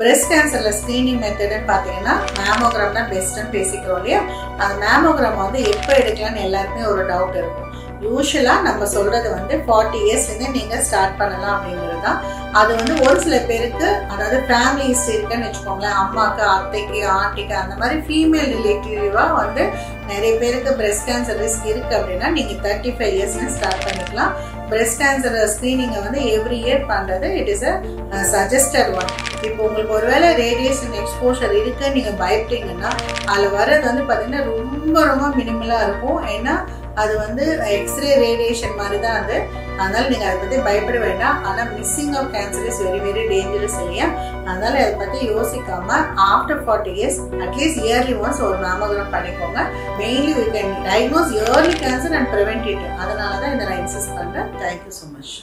breast கேன்சரில் screening மெத்தடுன்னு பார்த்தீங்கன்னா mammogram தான் பெஸ்ட்டுன்னு பேசிக்கிறோம் இல்லையா அந்த மேமோகிராம் வந்து எப்போ எடுக்கலாம்னு எல்லாருக்குமே ஒரு டவுட் இருக்கும் யூஸ்வலாக நம்ம சொல்கிறது வந்து ஃபார்ட்டி இயர்ஸ்லேருந்து நீங்கள் ஸ்டார்ட் பண்ணலாம் அப்படிங்கிறது தான் அது வந்து ஒரு சில பேருக்கு அதாவது ஃபேமிலி ஹிஸ்ட்ரி இருக்குன்னு வச்சுக்கோங்களேன் அம்மாக்கு அத்தைக்கு ஆண்டிக்கு அந்த மாதிரி ஃபீமேல் ரிலேட்டிவாக வந்து நிறைய பேருக்கு பிரெஸ்ட் கேன்சர் ரிஸ்க் இருக்குது அப்படின்னா நீங்கள் தேர்ட்டி ஃபைவ் இயர்ஸ்னு ஸ்டார்ட் பண்ணிக்கலாம் பிரெஸ்ட் கேன்சர் ஸ்க்ரீனிங்கை வந்து எவ்ரி இயர் பண்ணுறது it is a suggested one இப்போ உங்களுக்கு ஒருவேளை ரேடியேஷன் எக்ஸ்போஷர் இருக்குன்னு நீங்கள் பயப்பட்டீங்கன்னா அதில் வர்றது வந்து பார்த்தீங்கன்னா ரொம்ப ரொம்ப மினிமலாக இருக்கும் ஏன்னா அது வந்து எக்ஸ்ரே ரேடியேஷன் மாதிரி தான் அது அதனால நீங்கள் அதை பற்றி பயப்பட வேண்டாம் ஆனால் missing of cancer is very very dangerous இல்லையா அதனால அதை பற்றி யோசிக்காம after forty years at least early once ஒரு மேமோகிராம் பண்ணிக்கோங்க mainly we can diagnose early cancer and prevent it அதனால தான் இதை நான் இன்சிஸ்ட் பண்ணுறேன் தேங்க்யூ ஸோ மச்